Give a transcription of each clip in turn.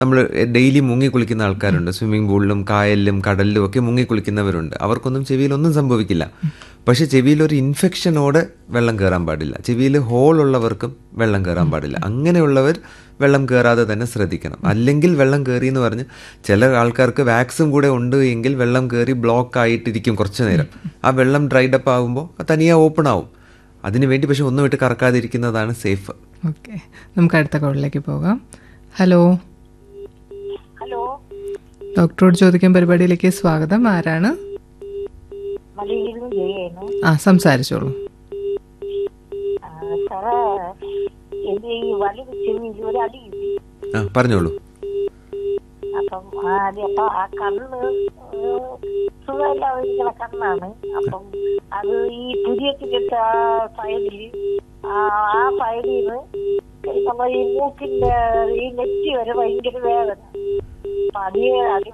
നമ്മൾ ഡെയിലി മുങ്ങി കുളിക്കുന്ന ആൾക്കാരുണ്ട് സ്വിമ്മിംഗ് പൂളിലും കായലിലും കടലിലും ഒക്കെ മുങ്ങി കുളിക്കുന്നവരുണ്ട് അവർക്കൊന്നും ചെവിയിലൊന്നും സംഭവിക്കില്ല പക്ഷെ ചെവിയിൽ ഒരു ഇൻഫെക്ഷനോടെ വെള്ളം കയറാൻ പാടില്ല ചെവിയിൽ ഹോൾ ഉള്ളവർക്കും വെള്ളം കയറാൻ പാടില്ല അങ്ങനെയുള്ളവർ വെള്ളം കയറാതെ തന്നെ ശ്രദ്ധിക്കണം അല്ലെങ്കിൽ വെള്ളം കയറി എന്ന് പറഞ്ഞ് ചില ആൾക്കാർക്ക് വാക്സും കൂടെ ഉണ്ട് എങ്കിൽ വെള്ളം കയറി ബ്ലോക്ക് ആയിട്ടിരിക്കും കുറച്ച് നേരം ആ വെള്ളം ഡ്രൈഡ് അപ്പ് ആകുമ്പോൾ തനിയെ ഓപ്പൺ ആവും അതിനു വേണ്ടി പക്ഷെ ഒന്നും ഇട്ട് കറക്കാതിരിക്കുന്നതാണ് സേഫ് ഓക്കെ നമുക്ക് അടുത്ത കോളിലേക്ക് പോകാം ഹലോ ഹലോ ഡോക്ടറോട് ചോദിക്കാൻ പരിപാടിയിലേക്ക് സ്വാഗതം ആരാണ് മലയിൽ നിന്ന് ജയാണ് ആ സംസാരിച്ചോളൂ സാറേ എന്റെ ഈ വലത് ചെവിയിൽ ഒരു അടി കിട്ടി ആ പറഞ്ഞോളൂ അപ്പം ആ അടി അപ്പൊ ആ കണ്ണ് ഏഹ്, സുഖമില്ലാതിരിക്കുന്ന കണ്ണാണ് അപ്പം അത് ഈ പുതിയത്തിന്റെ ആ സൈഡിൽ ആ ആ സൈഡിൽ നിന്ന് നമ്മൾ ഈ മൂക്കിന്റെ ഈ നെറ്റി വരെ ഭയങ്കര വേദന അപ്പൊ അടി അടി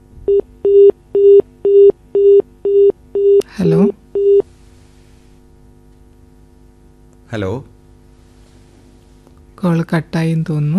ഹലോ ഹലോ കോൾ കട്ടായി തോന്നുന്നു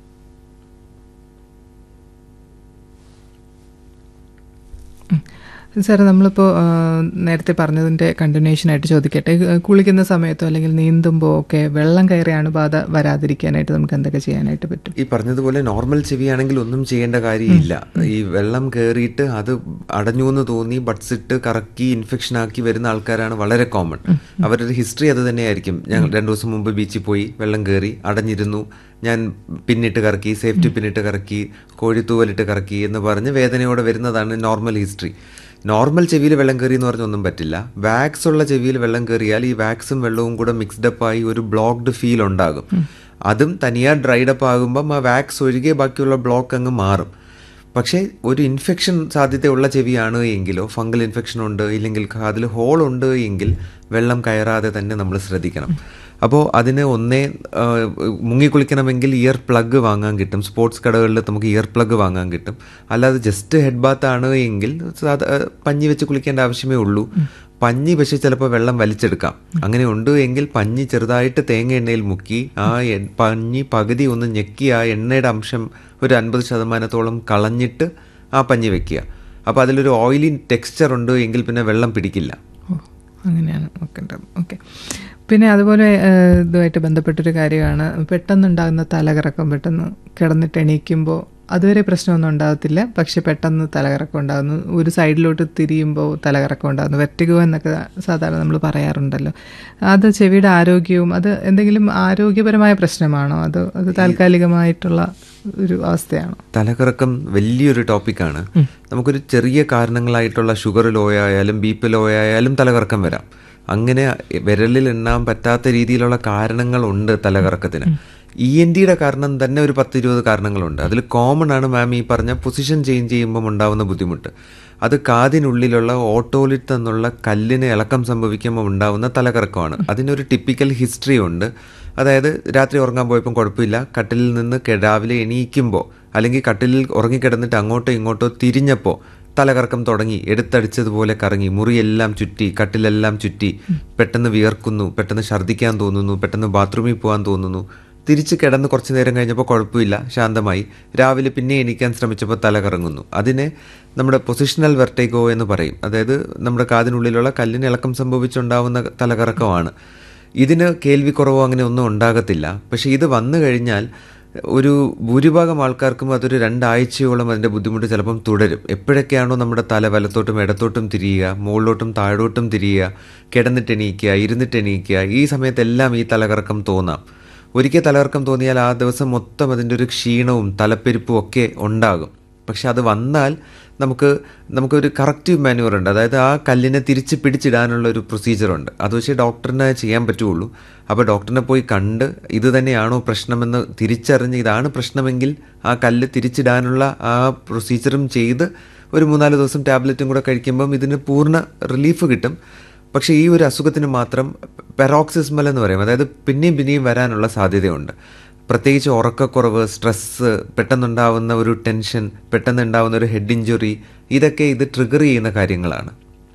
ഉം. സാറേ നമ്മളിപ്പോൾ ആ, നേരത്തെ പറഞ്ഞതിൻ്റെ കണ്ടിന്യൂഷൻ ആയിട്ട് ചോദിക്കട്ടെ ഏ, കുളിക്കുന്ന സമയത്തോ അല്ലെങ്കിൽ നീന്തുമ്പോൾ ഒക്കെ വെള്ളം കയറിയാണ് ബാധ വരാതിരിക്കാനായിട്ട് നമുക്ക് എന്തൊക്കെ ചെയ്യാനായിട്ട് പറ്റും ഈ പറഞ്ഞതുപോലെ നോർമൽ ചെവിയാണെങ്കിൽ ഒന്നും ചെയ്യേണ്ട കാര്യമില്ല ഈ വെള്ളം കയറിയിട്ട് അത് അടഞ്ഞു എന്ന് തോന്നി ബഡ്സ് ഇട്ട് കറക്കി ഇൻഫെക്ഷൻ ആക്കി വരുന്ന ആൾക്കാരാണ് വളരെ കോമൺ അവരുടെ ഹിസ്റ്ററി അത് തന്നെയായിരിക്കും ഞങ്ങൾ രണ്ടു ദിവസം മുമ്പ് ബീച്ചിൽ പോയി വെള്ളം കയറി അടഞ്ഞിരുന്നു ഞാൻ പിന്നിട്ട് കറക്കി സേഫ്റ്റി പിന്നിട്ട് കറക്കി കോഴിത്തൂവലിട്ട് കറക്കി എന്ന് പറഞ്ഞ് വേദനയോടെ വരുന്നതാണ് നോർമൽ ഹിസ്റ്ററി നോർമൽ ചെവിയിൽ വെള്ളം കയറി എന്ന് പറഞ്ഞൊന്നും പറ്റില്ല വാക്സ് ഉള്ള ചെവിയിൽ വെള്ളം കയറിയാൽ ഈ വാക്സും വെള്ളവും കൂടെ മിക്സ്ഡ് അപ്പ് ആയി ഒരു ബ്ലോക്ക്ഡ് ഫീൽ ഉണ്ടാകും അതും തനിയാ ഡ്രൈഡ് അപ്പ് ആകുമ്പം ആ വാക്സ് ഒഴികെ ബാക്കിയുള്ള ബ്ലോക്ക് അങ്ങ് മാറും പക്ഷേ ഒരു ഇൻഫെക്ഷൻ സാധ്യതയുള്ള ചെവിയാണ് എങ്കിലോ ഫംഗൽ ഇൻഫെക്ഷൻ ഉണ്ട് ഇല്ലെങ്കിൽ അതിൽ ഹോൾ ഉണ്ട് എങ്കിൽ വെള്ളം കയറാതെ തന്നെ നമ്മൾ ശ്രദ്ധിക്കണം അപ്പോൾ അതിന് ഒന്നേ ആ, മുങ്ങിക്കുളിക്കണമെങ്കിൽ ഇയർ പ്ലഗ് വാങ്ങാൻ കിട്ടും സ്പോർട്സ് കടകളിൽ നമുക്ക് ഇയർ പ്ലഗ് വാങ്ങാൻ കിട്ടും അല്ലാതെ ജസ്റ്റ് ഹെഡ് ബാത്ത് ആണ് എങ്കിൽ സാധാ പഞ്ഞി വെച്ച് കുളിക്കേണ്ട ആവശ്യമേ ഉള്ളൂ പഞ്ഞി പക്ഷെ ചിലപ്പോൾ വെള്ളം വലിച്ചെടുക്കാം അങ്ങനെ ഉണ്ട് എങ്കിൽ പഞ്ഞി ചെറുതായിട്ട് തേങ്ങ എണ്ണയിൽ മുക്കി ആ എ- പഞ്ഞി പകുതി ഒന്ന് ഞെക്കി ആ എണ്ണയുടെ അംശം ഒരു അൻപത് ശതമാനത്തോളം കളഞ്ഞിട്ട് ആ പഞ്ഞി വെക്കുക അപ്പോൾ അതിലൊരു ഓയിലി ടെക്സ്ചർ ഉണ്ട് എങ്കിൽ പിന്നെ വെള്ളം പിടിക്കില്ല ഓ അങ്ങനെയാണ് നോക്കേണ്ടത് ഓക്കെ പിന്നെ അതുപോലെ ഏഹ്, ഇതുമായിട്ട് ബന്ധപ്പെട്ടൊരു കാര്യമാണ് പെട്ടെന്നുണ്ടാകുന്ന തലകറക്കം പെട്ടെന്ന് കിടന്നിട്ട് എണീക്കുമ്പോൾ അതുവരെ പ്രശ്നമൊന്നും ഉണ്ടാകത്തില്ല പക്ഷെ പെട്ടെന്ന് തലകറക്കം ഉണ്ടാകുന്നു ഒരു സൈഡിലോട്ട് തിരിയുമ്പോൾ തലകറക്കം ഉണ്ടാകുന്നു വെറ്റിഗോ എന്നൊക്കെ സാധാരണ നമ്മൾ പറയാറുണ്ടല്ലോ അത് ചെവിയുടെ ആരോഗ്യവും അത് എന്തെങ്കിലും ആരോഗ്യപരമായ പ്രശ്നമാണോ അത് അത് താൽക്കാലികമായിട്ടുള്ള ഒരു അവസ്ഥയാണോ തലകറക്കം വലിയൊരു ടോപ്പിക്കാണ് നമുക്കൊരു ചെറിയ കാരണങ്ങളായിട്ടുള്ള ഷുഗർ ലോ ആയാലും ബി പി ലോ ആയാലും തലകറക്കം വരാം അങ്ങനെ വിരലിൽ എണ്ണാൻ പറ്റാത്ത രീതിയിലുള്ള കാരണങ്ങളുണ്ട് തലകറക്കത്തിന് ഇ എൻ ഡിയുടെ കാരണം തന്നെ ഒരു പത്ത് ഇരുപത് കാരണങ്ങളുണ്ട് അതിൽ കോമൺ ആണ് മാം ഈ പറഞ്ഞ പൊസിഷൻ ചേഞ്ച് ചെയ്യുമ്പം ഉണ്ടാവുന്ന ബുദ്ധിമുട്ട് അത് കാതിനുള്ളിലുള്ള ഓട്ടോലിറ്റ് എന്നുള്ള കല്ലിന് ഇളക്കം സംഭവിക്കുമ്പോൾ ഉണ്ടാവുന്ന തലകറക്കമാണ് അതിനൊരു ടിപ്പിക്കൽ ഹിസ്റ്ററി ഉണ്ട് അതായത് രാത്രി ഉറങ്ങാൻ പോയപ്പം കുഴപ്പമില്ല കട്ടിലിൽ നിന്ന് കെ- രാവിലെ എണീക്കുമ്പോൾ അല്ലെങ്കിൽ കട്ടിലിൽ ഉറങ്ങിക്കിടന്നിട്ട് അങ്ങോട്ടോ ഇങ്ങോട്ടോ തിരിഞ്ഞപ്പോൾ തലകറക്കം തുടങ്ങി എടുത്തടിച്ചതുപോലെ കറങ്ങി മുറിയെല്ലാം ചുറ്റി കട്ടിലെല്ലാം ചുറ്റി പെട്ടെന്ന് വിയർക്കുന്നു പെട്ടെന്ന് ഛർദ്ദിക്കാൻ തോന്നുന്നു പെട്ടെന്ന് ബാത്റൂമിൽ പോകാൻ തോന്നുന്നു തിരിച്ച് കിടന്ന് കുറച്ച് നേരം കഴിഞ്ഞപ്പോൾ കുഴപ്പമില്ല ശാന്തമായി രാവിലെ പിന്നെ എണീക്കാൻ ശ്രമിച്ചപ്പോൾ തല കറങ്ങുന്നു അതിനെ നമ്മുടെ പൊസിഷണൽ വെർട്ടേഗോ എന്ന് പറയും അതായത് നമ്മുടെ കാതിനുള്ളിലുള്ള കല്ലിന് ഇളക്കം സംഭവിച്ചുണ്ടാവുന്ന തലകറക്കമാണ് ഇതിന് കേൾവിക്കുറവോ അങ്ങനെ ഒന്നും ഉണ്ടാകത്തില്ല പക്ഷേ ഇത് വന്നു കഴിഞ്ഞാൽ ഒരു ഭൂരിഭാഗം ആൾക്കാർക്കും അതൊരു രണ്ടാഴ്ചയോളം അതിൻ്റെ ബുദ്ധിമുട്ട് ചിലപ്പം തുടരും എപ്പോഴൊക്കെയാണോ നമ്മുടെ തല വലത്തോട്ടും ഇടത്തോട്ടും തിരിയുക മുകളിലോട്ടും താഴോട്ടും തിരിയുക കിടന്നിട്ട് എണീക്കുക ഇരുന്നിട്ട് എണീക്കുക ഈ സമയത്തെല്ലാം ഈ തലകറക്കം തോന്നാം ഒരിക്കൽ തലകറക്കം തോന്നിയാൽ ആ ദിവസം മൊത്തം അതിൻ്റെ ഒരു ക്ഷീണവും തലപ്പെരുപ്പും ഒക്കെ ഉണ്ടാകും പക്ഷെ അത് വന്നാൽ നമുക്ക് നമുക്കൊരു കറക്റ്റീവ് മാനുവർ ഉണ്ട് അതായത് ആ കല്ലിനെ തിരിച്ച് പിടിച്ചിടാനുള്ള ഒരു പ്രൊസീജിയറുണ്ട് അത് പക്ഷേ ഡോക്ടറിനെ ചെയ്യാൻ പറ്റുള്ളൂ അപ്പോൾ ഡോക്ടറിനെ പോയി കണ്ട് ഇത് തന്നെയാണോ പ്രശ്നമെന്ന് തിരിച്ചറിഞ്ഞ് ഇതാണ് പ്രശ്നമെങ്കിൽ ആ കല്ല് തിരിച്ചിടാനുള്ള ആ പ്രൊസീജിയറും ചെയ്ത് ഒരു മൂന്നാല് ദിവസം ടാബ്ലറ്റും കൂടെ കഴിക്കുമ്പം ഇതിന് പൂർണ്ണ റിലീഫ് കിട്ടും പക്ഷേ ഈ ഒരു അസുഖത്തിന് മാത്രം പെറോക്സിസ്മൽ എന്ന് പറയും അതായത് പിന്നെയും പിന്നെയും വരാനുള്ള സാധ്യതയുണ്ട് പ്രത്യേകിച്ച് ഉറക്കക്കുറവ് സ്ട്രെസ്സ് പെട്ടെന്നുണ്ടാവുന്ന ഒരു ടെൻഷൻ പെട്ടെന്നുണ്ടാവുന്ന ഒരു ഹെഡ് ഇഞ്ചുറി ഇതൊക്കെ ഇത് ട്രിഗർ ചെയ്യുന്ന കാര്യങ്ങളാണ്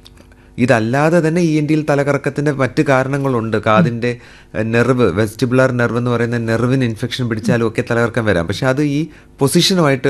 ഇതല്ലാതെ തന്നെ ഇ എൻ ടിയിൽ തലകറക്കത്തിന്റെ മറ്റ് കാരണങ്ങളുണ്ട് കാതിന്റെ നെർവ് വെസ്റ്റിബുലാർ നെർവ് എന്ന് പറയുന്ന നെർവിന് ഇൻഫെക്ഷൻ പിടിച്ചാലും ഒക്കെ തലകറക്കം വരാം പക്ഷെ അത് ഈ പൊസിഷനുമായിട്ട്